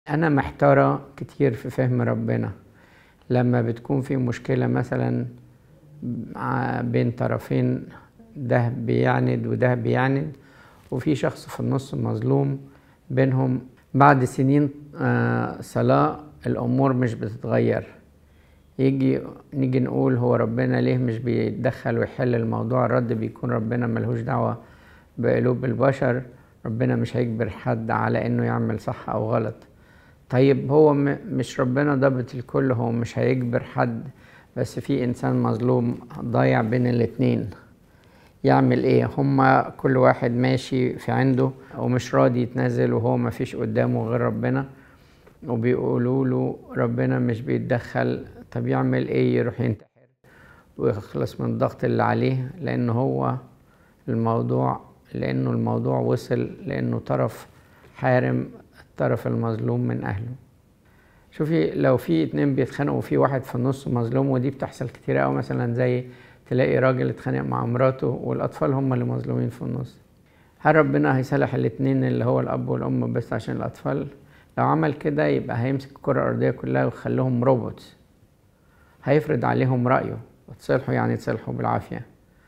أنا محتارة كتير في فهم ربنا لما بتكون في مشكلة مثلا ع- بين طرفين ده بيعند وده بيعند وفي شخص في النص مظلوم بينهم بعد سنين آه، صلاة الأمور مش بتتغير يجي نيجي نقول هو ربنا ليه مش بيتدخل ويحل الموضوع الرد بيكون ربنا ملهوش دعوة بقلوب البشر ربنا مش هيجبر حد على انه يعمل صح او غلط طيب هو م- مش ربنا ضابط الكل هو مش هيجبر حد بس في انسان مظلوم ضايع بين الاتنين يعمل ايه هما كل واحد ماشي في عنده ومش راضي يتنازل وهو ما فيش قدامه غير ربنا وبيقولوا له ربنا مش بيتدخل طب يعمل ايه يروح ينتحر ويخلص من الضغط اللي عليه لان هو الموضوع لانه الموضوع وصل لانه طرف حارم الطرف المظلوم من اهله شوفي لو في اتنين بيتخانقوا وفي واحد في النص مظلوم ودي بتحصل كتير قوي مثلا زي تلاقي راجل اتخانق مع مراته والاطفال هم اللي مظلومين في النص هل ربنا هيصالح الاتنين اللي هو الاب والام بس عشان الاطفال لو عمل كده يبقى هيمسك الكرة الأرضية كلها ويخليهم روبوتس هيفرض عليهم رأيه وتصلحوا يعني تصلحوا بالعافية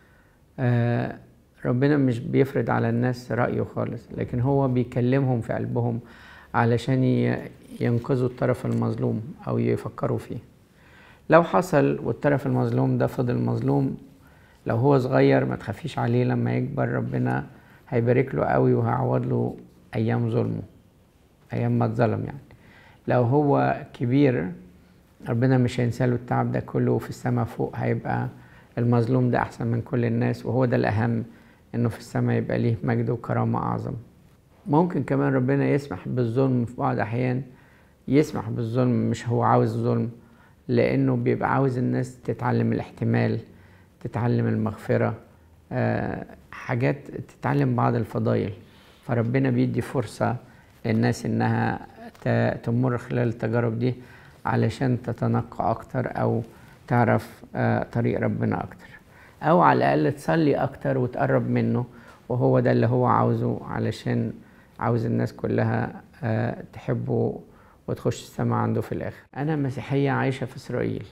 آه ربنا مش بيفرض على الناس رأيه خالص لكن هو بيكلمهم في قلبهم علشان ي- ينقذوا الطرف المظلوم أو يفكروا فيه لو حصل والطرف المظلوم ده فضل مظلوم لو هو صغير ما تخافيش عليه لما يكبر ربنا هيبارك له قوي وهيعوض له أيام ظلمه ايام ما اتظلم يعني لو هو كبير ربنا مش هينسى له التعب ده كله وفي السماء فوق هيبقى المظلوم ده احسن من كل الناس وهو ده الاهم انه في السماء يبقى ليه مجد وكرامة اعظم ممكن كمان ربنا يسمح بالظلم في بعض احيان يسمح بالظلم مش هو عاوز ظلم لانه بيبقى عاوز الناس تتعلم الاحتمال تتعلم المغفرة آه، حاجات تتعلم بعض الفضائل فربنا بيدي فرصة للناس انها ت- تمر خلال التجارب دي علشان تتنقى اكتر او تعرف آه، طريق ربنا اكتر او على الاقل تصلي اكتر وتقرب منه وهو ده اللي هو عاوزه علشان عاوز الناس كلها آه، تحبه وتخش السما عنده في الاخر انا مسيحية عايشة في اسرائيل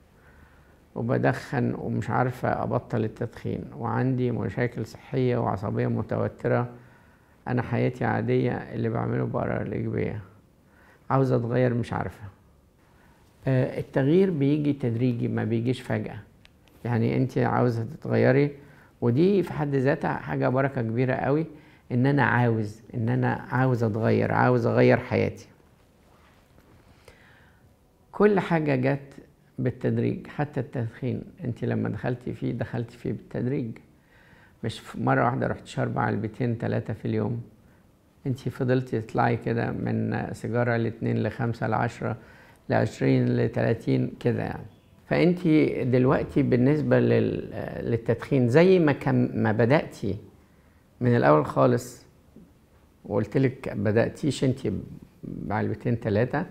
وبدخن ومش عارفة أبطل التدخين وعندي مشاكل صحية وعصبية متوترة أنا حياتي عادية اللي بعمله بقرا الإيجابية عاوز أتغير مش عارفة آه، التغيير بيجي تدريجي ما بيجيش فجأة يعني أنت عاوزة تتغيري ودي في حد ذاتها حاجة بركة كبيرة قوي إن أنا عاوز إن أنا عاوز أتغير عاوز أغير حياتي كل حاجة جت بالتدريج حتى التدخين انت لما دخلتي فيه دخلتي فيه بالتدريج مش في مرة واحدة رحت شاربة علبتين ثلاثة في اليوم انت فضلتي تطلعي كده من سيجارة لاتنين لخمسة لعشرة لعشرين لتلاتين كده يعني فانت دلوقتي بالنسبة لل- للتدخين زي ما كان ما بدأتي من الأول خالص وقلت لك بدأتيش انت بعلبتين ثلاثة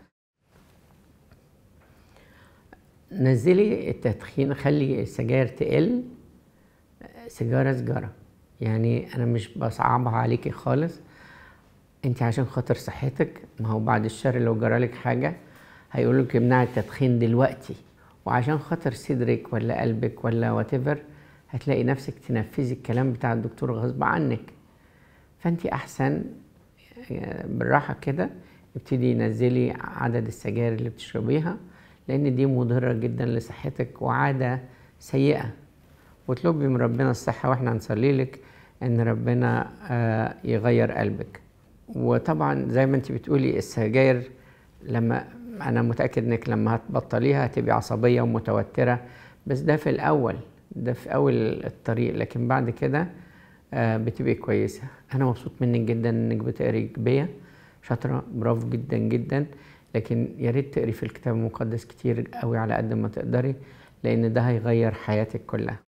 نزلي التدخين خلي السجاير تقل سيجارة سيجارة يعني أنا مش بصعبها عليكي خالص أنت عشان خاطر صحتك ما هو بعد الشر لو جرالك حاجة هيقولك امنعي التدخين دلوقتي وعشان خاطر صدرك ولا قلبك ولا واتيفر هتلاقي نفسك تنفذي الكلام بتاع الدكتور غصب عنك فأنت أحسن بالراحة كده ابتدي ينزلي عدد السجاير اللي بتشربيها لأن دي مضرة جدا لصحتك وعادة سيئة واطلبي من ربنا الصحة واحنا هنصلي لك ان ربنا آه، يغير قلبك وطبعا زي ما انت بتقولي السجاير لما انا متأكد انك لما هتبطليها هتبقي عصبية ومتوترة بس ده في الاول ده في اول الطريق لكن بعد كده آه، بتبقي كويسة انا مبسوط منك جدا انك بتقري بيا شاطرة برافو جدا جدا لكن يا ريت تقري في الكتاب المقدس كتير قوي على قد ما تقدري لان ده هيغير حياتك كلها